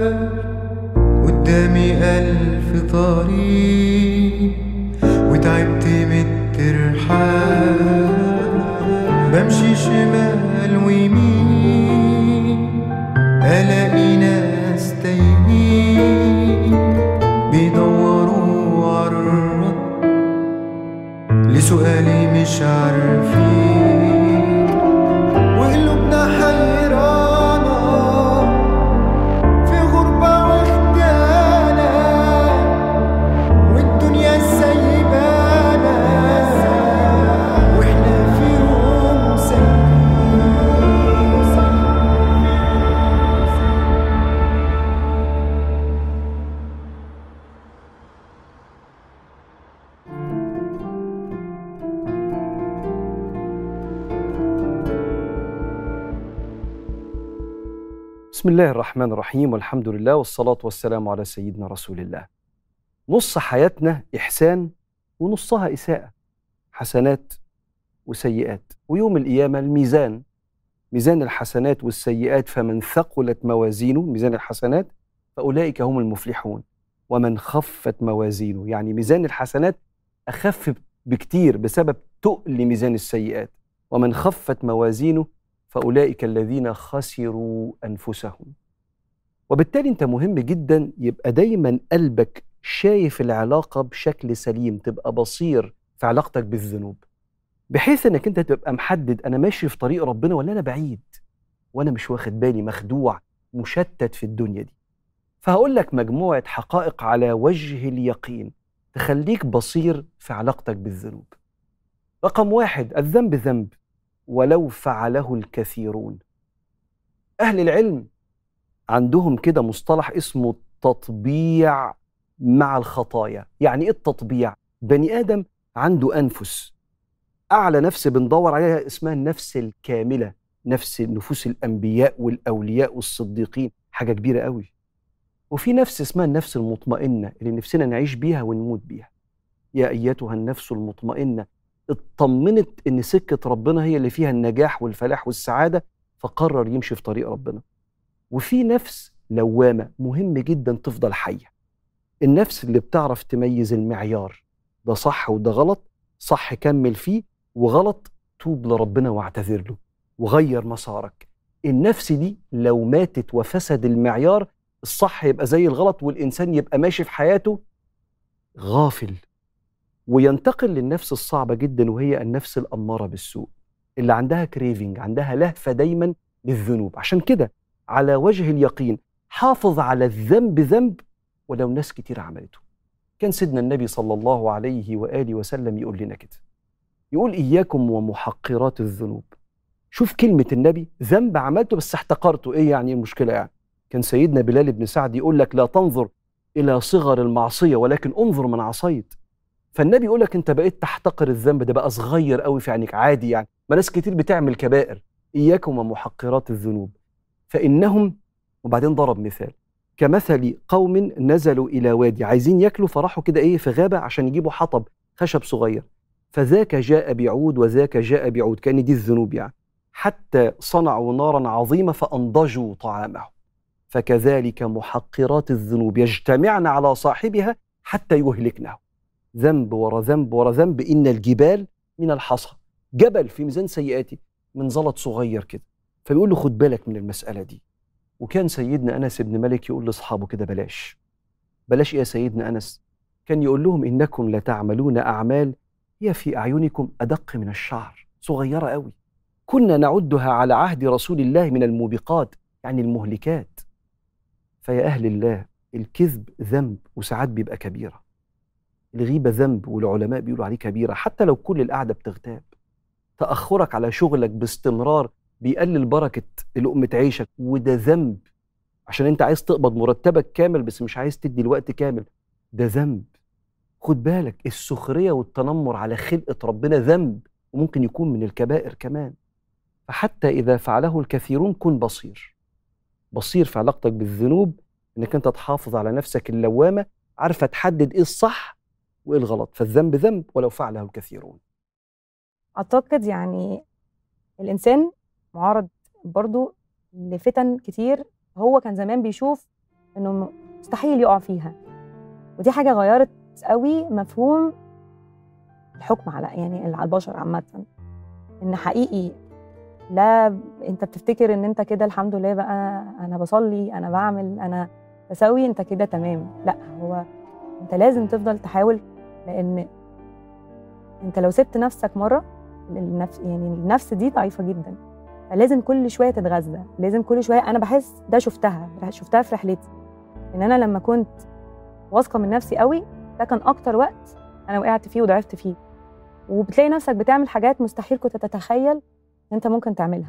قدامي ألف طريق وتعبت من الترحال بمشي شمال ويمين ألاقي ناس تايهين بيدوروا عالرد لسؤالي مش عارفين وقلوبنا حيرانة في غربة واختيانة والدنيا سايبانا واحنا في يوم بسم الله الرحمن الرحيم والحمد لله والصلاة والسلام على سيدنا رسول الله. نص حياتنا إحسان ونصها إساءة. حسنات وسيئات، ويوم القيامة الميزان ميزان الحسنات والسيئات فمن ثقلت موازينه ميزان الحسنات فأولئك هم المفلحون. ومن خفت موازينه يعني ميزان الحسنات أخف بكتير بسبب تقل ميزان السيئات. ومن خفت موازينه فأولئك الذين خسروا أنفسهم وبالتالي أنت مهم جدا يبقى دايما قلبك شايف العلاقة بشكل سليم تبقى بصير في علاقتك بالذنوب بحيث انك انت تبقى محدد انا ماشي في طريق ربنا ولا انا بعيد وانا مش واخد بالي مخدوع مشتت في الدنيا دي فهقول لك مجموعة حقائق على وجه اليقين تخليك بصير في علاقتك بالذنوب رقم واحد الذنب ذنب ولو فعله الكثيرون اهل العلم عندهم كده مصطلح اسمه التطبيع مع الخطايا يعني ايه التطبيع بني ادم عنده انفس اعلى نفس بندور عليها اسمها النفس الكامله نفس نفوس الانبياء والاولياء والصديقين حاجه كبيره قوي وفي نفس اسمها النفس المطمئنه اللي نفسنا نعيش بيها ونموت بيها يا ايتها النفس المطمئنه اطمنت ان سكه ربنا هي اللي فيها النجاح والفلاح والسعاده فقرر يمشي في طريق ربنا وفي نفس لوامه مهم جدا تفضل حيه النفس اللي بتعرف تميز المعيار ده صح وده غلط صح كمل فيه وغلط توب لربنا واعتذر له وغير مسارك النفس دي لو ماتت وفسد المعيار الصح يبقى زي الغلط والانسان يبقى ماشي في حياته غافل وينتقل للنفس الصعبة جدا وهي النفس الأمارة بالسوء اللي عندها كريفنج عندها لهفة دايما للذنوب عشان كده على وجه اليقين حافظ على الذنب ذنب ولو ناس كتير عملته كان سيدنا النبي صلى الله عليه وآله وسلم يقول لنا كده يقول إياكم ومحقرات الذنوب شوف كلمة النبي ذنب عملته بس احتقرته إيه يعني المشكلة يعني كان سيدنا بلال بن سعد يقول لك لا تنظر إلى صغر المعصية ولكن انظر من عصيت فالنبي يقول لك انت بقيت تحتقر الذنب ده بقى صغير قوي في عينيك عادي يعني ما ناس كتير بتعمل كبائر اياكم ومحقرات الذنوب فانهم وبعدين ضرب مثال كمثل قوم نزلوا الى وادي عايزين ياكلوا فراحوا كده ايه في غابه عشان يجيبوا حطب خشب صغير فذاك جاء بعود وذاك جاء بعود كان دي الذنوب يعني حتى صنعوا نارا عظيمه فانضجوا طعامه فكذلك محقرات الذنوب يجتمعن على صاحبها حتى يهلكنه ذنب ورا ذنب ورا ذنب ان الجبال من الحصى جبل في ميزان سيئاتي من زلط صغير كده فبيقول له خد بالك من المساله دي وكان سيدنا انس بن مالك يقول لاصحابه كده بلاش بلاش ايه يا سيدنا انس كان يقول لهم انكم لتعملون اعمال هي في اعينكم ادق من الشعر صغيره قوي كنا نعدها على عهد رسول الله من الموبقات يعني المهلكات فيا اهل الله الكذب ذنب وساعات بيبقى كبيره الغيبة ذنب والعلماء بيقولوا عليه كبيرة حتى لو كل القعدة بتغتاب تأخرك على شغلك باستمرار بيقلل بركة لقمة عيشك وده ذنب عشان انت عايز تقبض مرتبك كامل بس مش عايز تدي الوقت كامل ده ذنب خد بالك السخرية والتنمر على خلقة ربنا ذنب وممكن يكون من الكبائر كمان فحتى إذا فعله الكثيرون كن بصير بصير في علاقتك بالذنوب انك انت تحافظ على نفسك اللوامة عارفة تحدد ايه الصح وايه الغلط فالذنب ذنب ولو فعله الكثيرون اعتقد يعني الانسان معرض برضو لفتن كتير هو كان زمان بيشوف انه م- مستحيل يقع فيها ودي حاجه غيرت قوي مفهوم الحكم على يعني على البشر عامه ان حقيقي لا انت بتفتكر ان انت كده الحمد لله بقى انا بصلي انا بعمل انا بسوي انت كده تمام لا هو انت لازم تفضل تحاول لان انت لو سبت نفسك مره النفس يعني النفس دي ضعيفه جدا فلازم كل شويه تتغذى لازم كل شويه انا بحس ده شفتها شفتها في رحلتي ان انا لما كنت واثقه من نفسي قوي ده كان اكتر وقت انا وقعت فيه وضعفت فيه وبتلاقي نفسك بتعمل حاجات مستحيل كنت تتخيل ان انت ممكن تعملها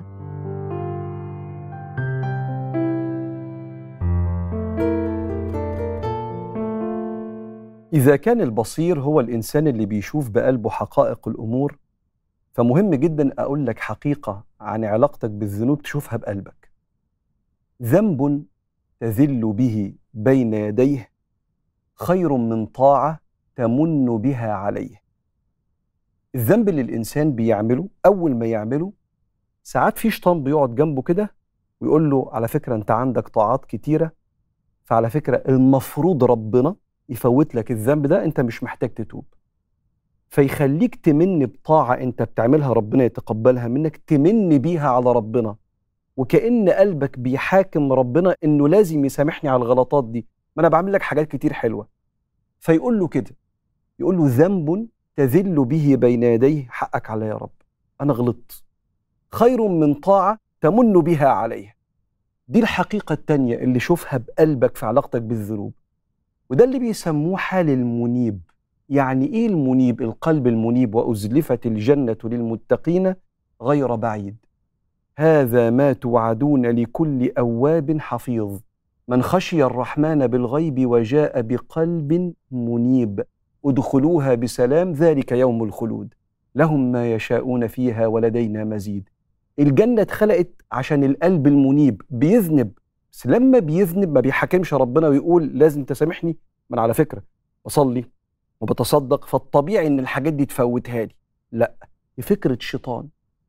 إذا كان البصير هو الإنسان اللي بيشوف بقلبه حقائق الأمور فمهم جدا أقول لك حقيقة عن علاقتك بالذنوب تشوفها بقلبك ذنب تذل به بين يديه خير من طاعة تمن بها عليه الذنب اللي الإنسان بيعمله أول ما يعمله ساعات في شيطان بيقعد جنبه كده ويقول له على فكرة أنت عندك طاعات كتيرة فعلى فكرة المفروض ربنا يفوت لك الذنب ده انت مش محتاج تتوب فيخليك تمن بطاعة انت بتعملها ربنا يتقبلها منك تمن بيها على ربنا وكأن قلبك بيحاكم ربنا انه لازم يسامحني على الغلطات دي ما انا بعمل لك حاجات كتير حلوة فيقول له كده يقول له ذنب تذل به بين يديه حقك علي يا رب انا غلطت خير من طاعة تمن بها عليه دي الحقيقة التانية اللي شوفها بقلبك في علاقتك بالذنوب وده اللي بيسموه حال المنيب يعني ايه المنيب القلب المنيب وازلفت الجنه للمتقين غير بعيد هذا ما توعدون لكل اواب حفيظ من خشي الرحمن بالغيب وجاء بقلب منيب ادخلوها بسلام ذلك يوم الخلود لهم ما يشاءون فيها ولدينا مزيد الجنه اتخلقت عشان القلب المنيب بيذنب بس لما بيذنب ما بيحاكمش ربنا ويقول لازم تسامحني ما انا على فكره بصلي وبتصدق فالطبيعي ان الحاجات دي تفوتها لي لا دي فكره شيطان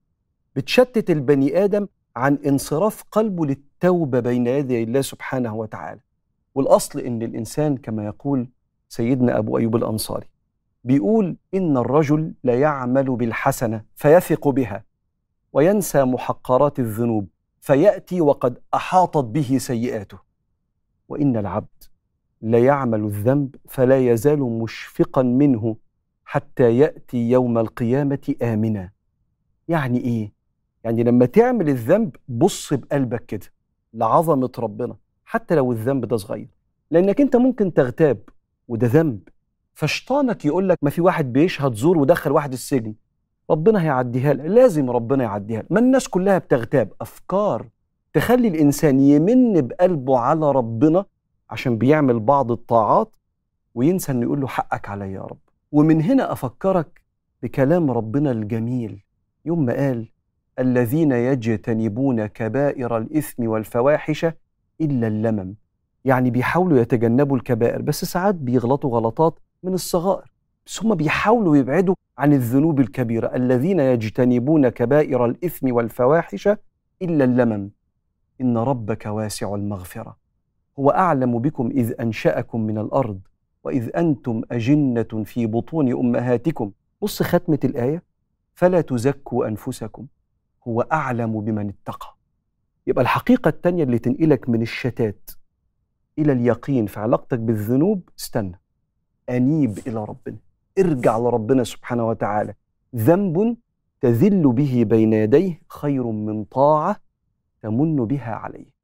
بتشتت البني ادم عن انصراف قلبه للتوبه بين يدي الله سبحانه وتعالى والاصل ان الانسان كما يقول سيدنا ابو ايوب الانصاري بيقول ان الرجل لا يعمل بالحسنه فيثق بها وينسى محقرات الذنوب فياتي وقد احاطت به سيئاته وان العبد ليعمل الذنب فلا يزال مشفقا منه حتى ياتي يوم القيامه امنا يعني ايه يعني لما تعمل الذنب بص بقلبك كده لعظمه ربنا حتى لو الذنب ده صغير لانك انت ممكن تغتاب وده ذنب فشطانك يقول لك ما في واحد بيشهد زور ودخل واحد السجن ربنا هيعديها لك لازم ربنا يعديها لك ما الناس كلها بتغتاب افكار تخلي الانسان يمن بقلبه على ربنا عشان بيعمل بعض الطاعات وينسى انه يقول له حقك عليا يا رب ومن هنا افكرك بكلام ربنا الجميل يوم ما قال الذين يجتنبون كبائر الاثم والفواحش الا اللمم يعني بيحاولوا يتجنبوا الكبائر بس ساعات بيغلطوا غلطات من الصغائر بس هم بيحاولوا يبعدوا عن الذنوب الكبيره الذين يجتنبون كبائر الاثم والفواحش الا اللمم ان ربك واسع المغفره هو اعلم بكم اذ انشاكم من الارض واذ انتم اجنه في بطون امهاتكم بص ختمه الايه فلا تزكوا انفسكم هو اعلم بمن اتقى يبقى الحقيقه الثانيه اللي تنقلك من الشتات الى اليقين في علاقتك بالذنوب استنى انيب الى ربنا ارجع لربنا سبحانه وتعالى ذنب تذل به بين يديه خير من طاعه تمن بها عليه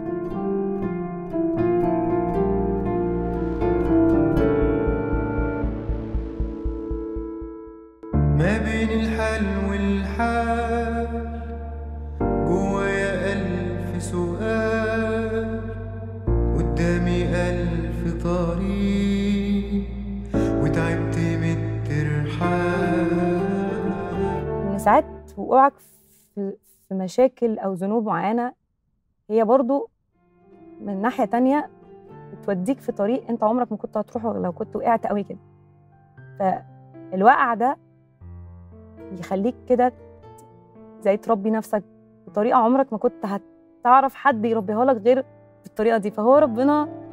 ما بين الحال والحال جوايا ألف سؤال قدامي ألف طريق وتعبت من الترحال ان ساعات وقوعك في في مشاكل او ذنوب معينه هي برضو من ناحيه تانية بتوديك في طريق انت عمرك ما كنت هتروحه لو كنت وقعت قوي كده فالوقع ده يخليك كده زي تربي نفسك بطريقه عمرك ما كنت هتعرف حد يربيها لك غير بالطريقه دي فهو ربنا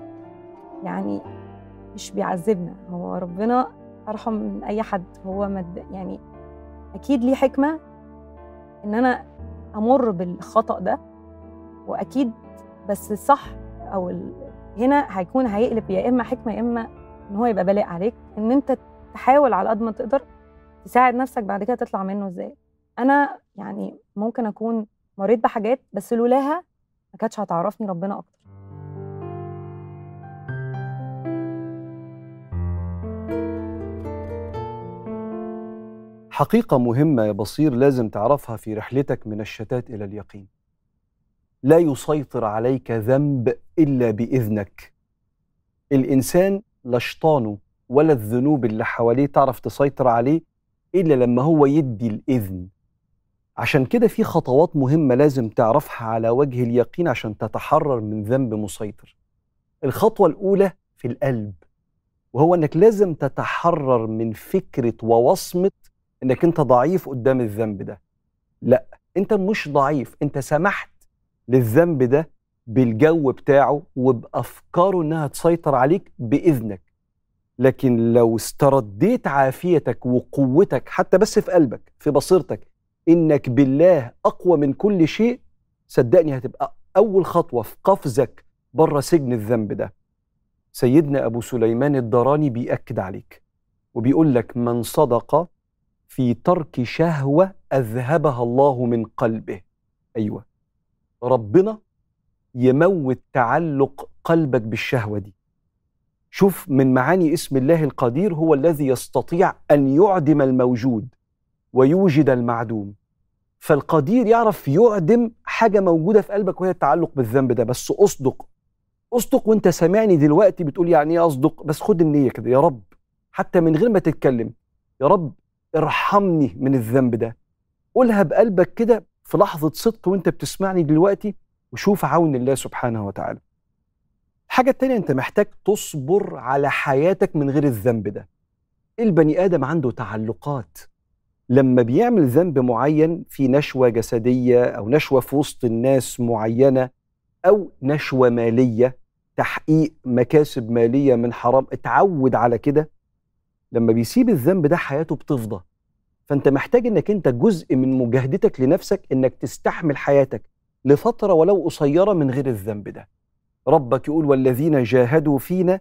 يعني مش بيعذبنا هو ربنا ارحم من اي حد هو مد يعني اكيد ليه حكمه ان انا امر بالخطا ده واكيد بس الصح او ال... هنا هيكون هيقلب يا اما حكمه يا اما ان هو يبقى بلاء عليك ان انت تحاول على قد ما تقدر تساعد نفسك بعد كده تطلع منه ازاي انا يعني ممكن اكون مريت بحاجات بس لولاها ما كانتش هتعرفني ربنا اكتر حقيقة مهمة يا بصير لازم تعرفها في رحلتك من الشتات إلى اليقين. لا يسيطر عليك ذنب إلا بإذنك. الإنسان لا شيطانه ولا الذنوب اللي حواليه تعرف تسيطر عليه إلا لما هو يدي الإذن. عشان كده في خطوات مهمة لازم تعرفها على وجه اليقين عشان تتحرر من ذنب مسيطر. الخطوة الأولى في القلب وهو إنك لازم تتحرر من فكرة ووصمة انك انت ضعيف قدام الذنب ده لا انت مش ضعيف انت سمحت للذنب ده بالجو بتاعه وبافكاره انها تسيطر عليك باذنك لكن لو استرديت عافيتك وقوتك حتى بس في قلبك في بصيرتك انك بالله اقوى من كل شيء صدقني هتبقى اول خطوه في قفزك بره سجن الذنب ده سيدنا ابو سليمان الدراني بيأكد عليك وبيقول لك من صدق في ترك شهوة أذهبها الله من قلبه أيوة ربنا يموت تعلق قلبك بالشهوة دي شوف من معاني اسم الله القدير هو الذي يستطيع أن يعدم الموجود ويوجد المعدوم فالقدير يعرف يعدم حاجة موجودة في قلبك وهي التعلق بالذنب ده بس أصدق أصدق وأنت سامعني دلوقتي بتقول يعني إيه أصدق بس خد النية كده يا رب حتى من غير ما تتكلم يا رب ارحمني من الذنب ده قولها بقلبك كده في لحظة صدق وانت بتسمعني دلوقتي وشوف عون الله سبحانه وتعالى الحاجة التانية انت محتاج تصبر على حياتك من غير الذنب ده البني آدم عنده تعلقات لما بيعمل ذنب معين في نشوة جسدية أو نشوة في وسط الناس معينة أو نشوة مالية تحقيق مكاسب مالية من حرام اتعود على كده لما بيسيب الذنب ده حياته بتفضى فانت محتاج انك انت جزء من مجاهدتك لنفسك انك تستحمل حياتك لفتره ولو قصيره من غير الذنب ده ربك يقول والذين جاهدوا فينا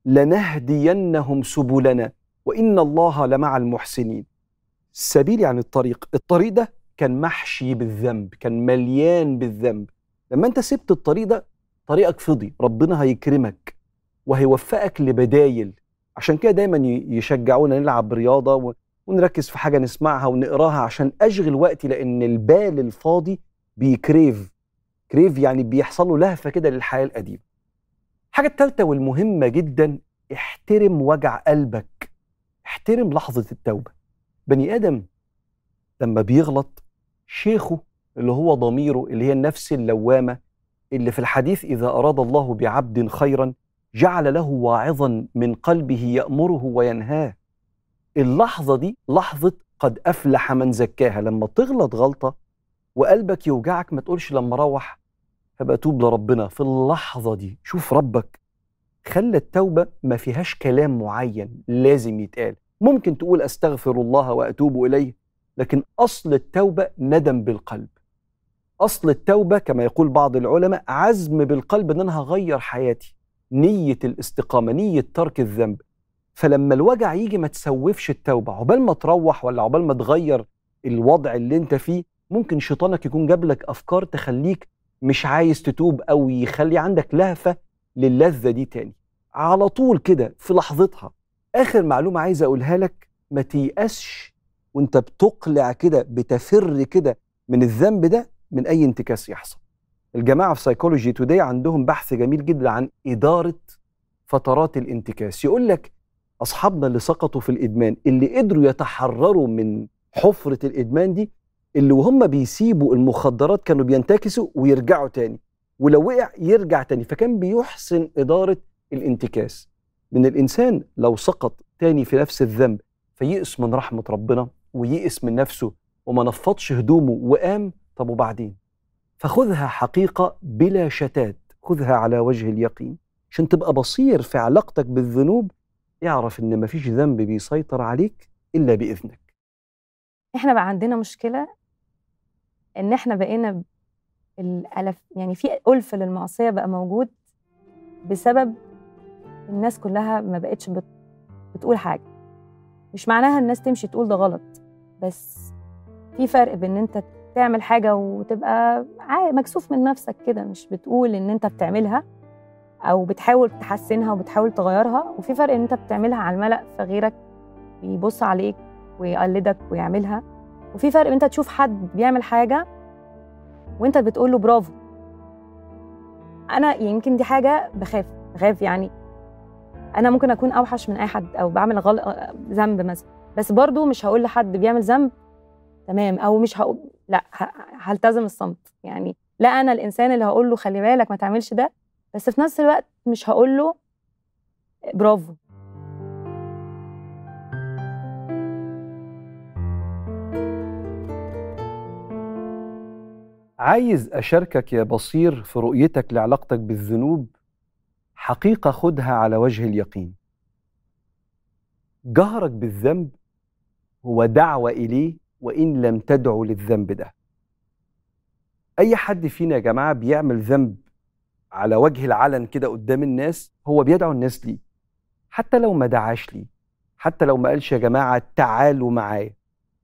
لنهدينهم سبلنا وان الله لمع المحسنين السبيل يعني الطريق الطريق ده كان محشي بالذنب كان مليان بالذنب لما انت سبت الطريق ده طريقك فضي ربنا هيكرمك وهيوفقك لبدايل عشان كده دايما يشجعونا نلعب رياضه ونركز في حاجه نسمعها ونقراها عشان اشغل وقتي لان البال الفاضي بيكريف كريف يعني بيحصل له لهفه كده للحياه القديمه الحاجه الثالثه والمهمه جدا احترم وجع قلبك احترم لحظه التوبه بني ادم لما بيغلط شيخه اللي هو ضميره اللي هي النفس اللوامه اللي في الحديث اذا اراد الله بعبد خيرا جعل له واعظا من قلبه يامره وينهاه اللحظه دي لحظه قد افلح من زكاها لما تغلط غلطه وقلبك يوجعك ما تقولش لما اروح هبقى توب لربنا في اللحظه دي شوف ربك خلى التوبه ما فيهاش كلام معين لازم يتقال ممكن تقول استغفر الله واتوب اليه لكن اصل التوبه ندم بالقلب اصل التوبه كما يقول بعض العلماء عزم بالقلب ان انا هغير حياتي نيه الاستقامه نيه ترك الذنب فلما الوجع يجي ما تسوفش التوبه عقبال ما تروح ولا عقبال ما تغير الوضع اللي انت فيه ممكن شيطانك يكون جاب لك افكار تخليك مش عايز تتوب او يخلي عندك لهفه للذه دي تاني على طول كده في لحظتها اخر معلومه عايز اقولها لك ما تيأسش وانت بتقلع كده بتفر كده من الذنب ده من اي انتكاس يحصل الجماعه في سايكولوجي توداي عندهم بحث جميل جدا عن اداره فترات الانتكاس يقول لك اصحابنا اللي سقطوا في الادمان اللي قدروا يتحرروا من حفره الادمان دي اللي وهم بيسيبوا المخدرات كانوا بينتكسوا ويرجعوا تاني ولو وقع يرجع تاني فكان بيحسن اداره الانتكاس من الانسان لو سقط تاني في نفس الذنب فيئس من رحمه ربنا ويئس من نفسه وما نفضش هدومه وقام طب وبعدين فخذها حقيقه بلا شتات خذها على وجه اليقين عشان تبقى بصير في علاقتك بالذنوب اعرف ان مفيش ذنب بيسيطر عليك الا باذنك احنا بقى عندنا مشكله ان احنا بقينا ب- الالف يعني في الف للمعصيه بقى موجود بسبب الناس كلها ما بقتش بت... بتقول حاجه مش معناها الناس تمشي تقول ده غلط بس في فرق بين ان انت تعمل حاجه وتبقى عا- مكسوف من نفسك كده مش بتقول ان انت بتعملها او بتحاول تحسنها وبتحاول تغيرها وفي فرق ان انت بتعملها على الملأ فغيرك بيبص عليك ويقلدك ويعملها وفي فرق ان انت تشوف حد بيعمل حاجه وانت بتقول له برافو انا يمكن دي حاجه بخاف بخاف يعني انا ممكن اكون اوحش من اي حد او بعمل غلط ذنب مثلا بس برضو مش هقول لحد بيعمل ذنب تمام او مش هقول لا ه- هلتزم الصمت يعني لا انا الانسان اللي هقول له خلي بالك ما تعملش ده بس في نفس الوقت مش هقول له برافو عايز اشاركك يا بصير في رؤيتك لعلاقتك بالذنوب حقيقه خدها على وجه اليقين جهرك بالذنب هو دعوه اليه وان لم تدعو للذنب ده اي حد فينا يا جماعه بيعمل ذنب على وجه العلن كده قدام الناس هو بيدعو الناس ليه حتى لو ما دعاش ليه حتى لو ما قالش يا جماعه تعالوا معايا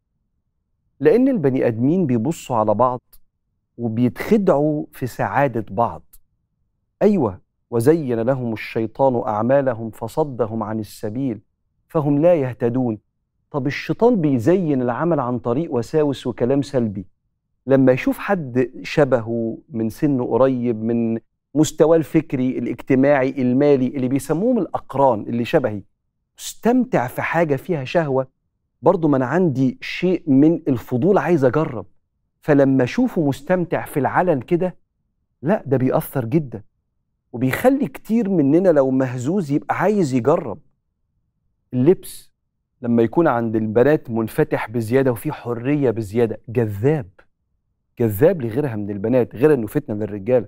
لان البني ادمين بيبصوا على بعض وبيتخدعوا في سعاده بعض ايوه وزين لهم الشيطان اعمالهم فصدهم عن السبيل فهم لا يهتدون طب الشيطان بيزين العمل عن طريق وساوس وكلام سلبي لما يشوف حد شبهه من سنه قريب من مستواه الفكري الاجتماعي المالي اللي بيسموهم الاقران اللي شبهي مستمتع في حاجه فيها شهوه برضه ما انا عندي شيء من الفضول عايز اجرب فلما اشوفه مستمتع في العلن كده لا ده بيأثر جدا وبيخلي كتير مننا لو مهزوز يبقى عايز يجرب اللبس لما يكون عند البنات منفتح بزياده وفي حريه بزياده جذاب جذاب لغيرها من البنات غير انه فتنه للرجاله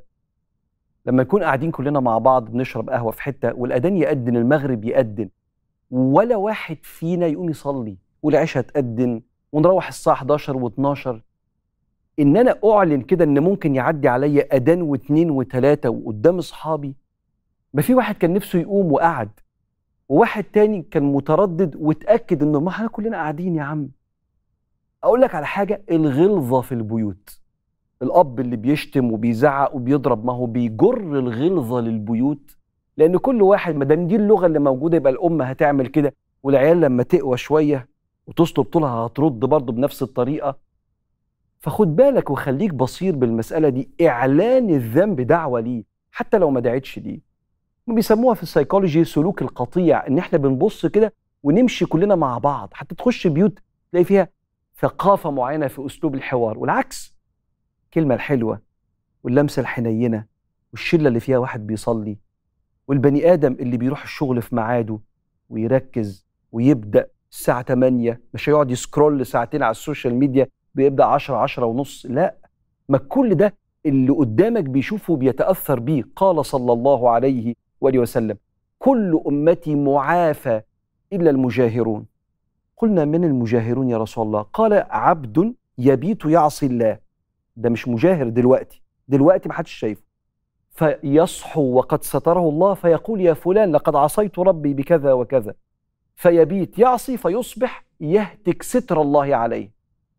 لما نكون قاعدين كلنا مع بعض بنشرب قهوه في حته والاذان يأذن المغرب يأذن ولا واحد فينا يقوم يصلي والعشاء تأذن ونروح الساعه 11 و12 ان انا اعلن كده ان ممكن يعدي عليا اذان واثنين وثلاثه وقدام اصحابي ما في واحد كان نفسه يقوم وقعد وواحد تاني كان متردد واتاكد انه ما احنا كلنا قاعدين يا عم اقول لك على حاجه الغلظه في البيوت الاب اللي بيشتم وبيزعق وبيضرب ما هو بيجر الغلظه للبيوت لان كل واحد ما دام دي اللغه اللي موجوده يبقى الام هتعمل كده والعيال لما تقوى شويه وتصلب طولها هترد برضه بنفس الطريقه فخد بالك وخليك بصير بالمساله دي اعلان الذنب دعوه ليه حتى لو ما دعتش ليه هم بيسموها في السيكولوجي سلوك القطيع ان احنا بنبص كده ونمشي كلنا مع بعض حتى تخش بيوت تلاقي فيها ثقافه معينه في اسلوب الحوار والعكس الكلمه الحلوه واللمسه الحنينه والشله اللي فيها واحد بيصلي والبني ادم اللي بيروح الشغل في ميعاده ويركز ويبدا الساعه 8 مش هيقعد يسكرول ساعتين على السوشيال ميديا بيبدا 10 10 ونص لا ما كل ده اللي قدامك بيشوفه بيتاثر بيه قال صلى الله عليه واله وسلم كل امتي معافى الا المجاهرون قلنا من المجاهرون يا رسول الله قال عبد يبيت يعصي الله ده مش مجاهر دلوقتي دلوقتي ما حدش شايفه فيصحو وقد ستره الله فيقول يا فلان لقد عصيت ربي بكذا وكذا فيبيت يعصي فيصبح يهتك ستر الله عليه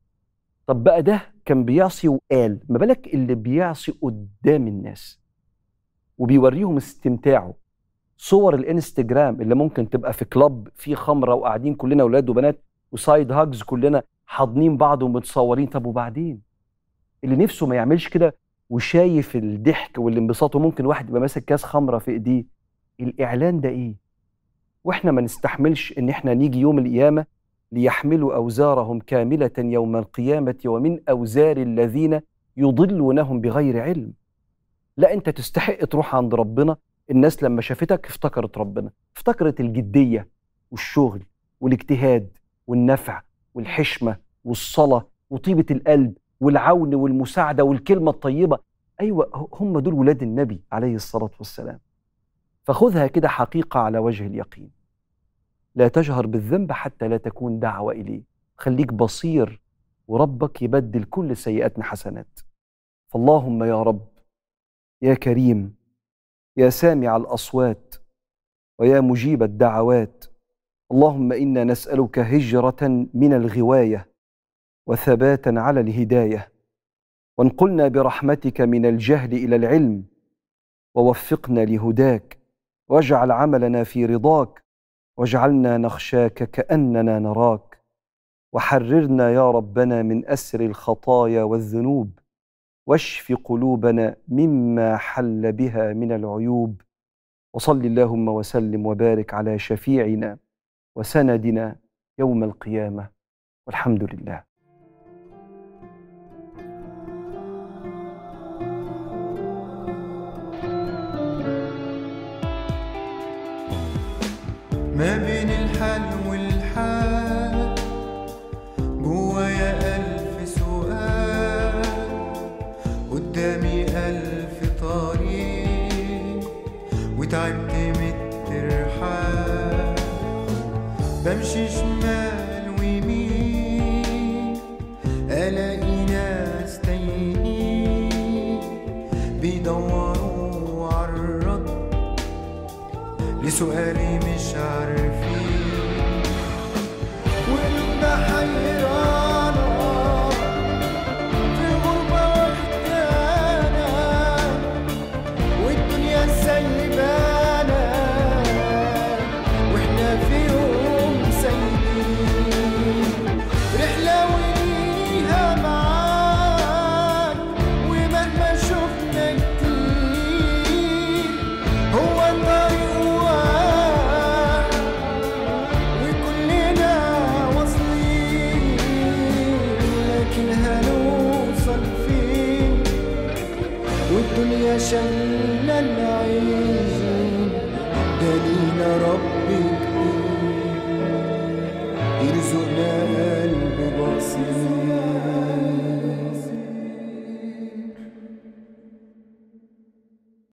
طب بقى ده كان بيعصي وقال ما بالك اللي بيعصي قدام الناس وبيوريهم استمتاعه صور الانستجرام اللي ممكن تبقى في كلاب فيه خمره وقاعدين كلنا اولاد وبنات وسايد هاجز كلنا حاضنين بعض ومتصورين طب وبعدين اللي نفسه ما يعملش كده وشايف الضحك والانبساط وممكن واحد يبقى ماسك كاس خمره في ايديه الاعلان ده ايه واحنا ما نستحملش ان احنا نيجي يوم القيامه ليحملوا اوزارهم كامله يوم القيامه ومن اوزار الذين يضلونهم بغير علم لا انت تستحق تروح عند ربنا الناس لما شافتك افتكرت ربنا افتكرت الجديه والشغل والاجتهاد والنفع والحشمه والصلاه وطيبه القلب والعون والمساعده والكلمه الطيبه ايوه هم دول ولاد النبي عليه الصلاه والسلام فخذها كده حقيقة على وجه اليقين لا تجهر بالذنب حتى لا تكون دعوة إليه خليك بصير وربك يبدل كل سيئاتنا حسنات فاللهم يا رب يا كريم يا سامع الأصوات ويا مجيب الدعوات اللهم إنا نسألك هجرة من الغواية وثباتا على الهداية وانقلنا برحمتك من الجهل إلى العلم ووفقنا لهداك واجعل عملنا في رضاك واجعلنا نخشاك كاننا نراك وحررنا يا ربنا من اسر الخطايا والذنوب واشف قلوبنا مما حل بها من العيوب وصل اللهم وسلم وبارك على شفيعنا وسندنا يوم القيامه والحمد لله ما بين الحل والحال جوايا ألف سؤال قدامي ألف طريق وتعبت من الترحال بمشي شمال ويمين ألاقي ناس تايهين بيدوروا عالرد لسؤالي مش عارفين وقلوبنا حيرانة في غربة وحدانة والدنيا سايبانا واحنا في يوم سايبين رحلة وليها معاك ومهما شفنا كتير هو الطريق واحد وكلنا واصلين لكن هنوصل فين والدنيا شايلة